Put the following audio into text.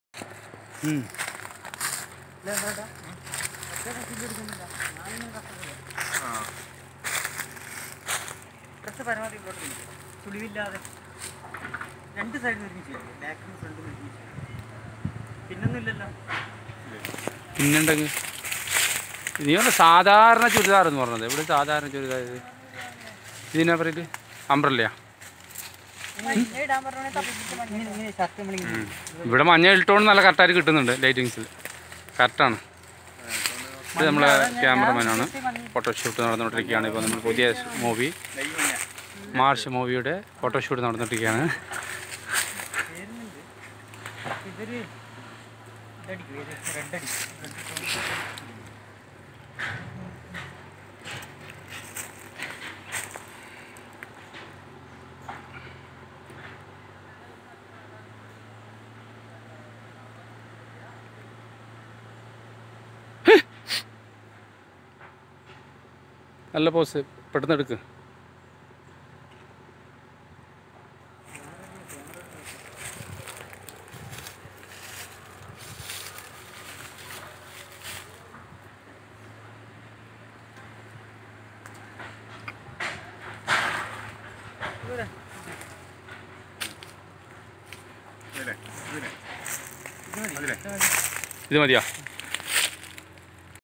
ഉം. കുറച്ച് പരമാവധി ഇങ്ങോട്ട് തിരിക്ക്. ചുളിവില്ലാതെ രണ്ട് സൈഡിൽ ഒരുമിച്ച് ബാക്കിൽ ഫ്രണ്ടിൽ ഒരുമിച്ച് പിന്നൊന്നുമില്ലല്ലോ പിന്നുണ്ടെങ്കിൽ നീ പറഞ്ഞ സാധാരണ ചുരിദാർ എന്ന് പറഞ്ഞത് ഇവിടെ സാധാരണ ചുരിദാർ ഇത് ഇതിനെ പറയിട്ട് അമ്പ്രല്ലയാ ഇങ്ങനെ ഷർട്ട് നമ്മളിങ്ങനെ ഇവിടെ മഞ്ഞ ഇട്ടോണ്ട് നല്ല കറക്റ്റായിട്ട് കിട്ടുന്നുണ്ട് ലൈറ്റിങ്സിൽ കറക്റ്റാണ് ഇത് നമ്മളെ ക്യാമറമാനാണ് ഫോട്ടോഷൂട്ട് നടന്നുകൊണ്ടിരിക്കുകയാണ് ഇപ്പോൾ നമ്മൾ പുതിയ മൂവി മാർഷ് മൂവിയുടെ ഫോട്ടോഷൂട്ട് നടന്നുകൊണ്ടിരിക്കുകയാണ് ചേരുന്നുണ്ട് ഇതൊരു ഇതടിക്കും റെഡ് അടിക്കും നല്ല പോസ് പെട്ടെന്ന് എടുക്ക് ഇത് മതിയാ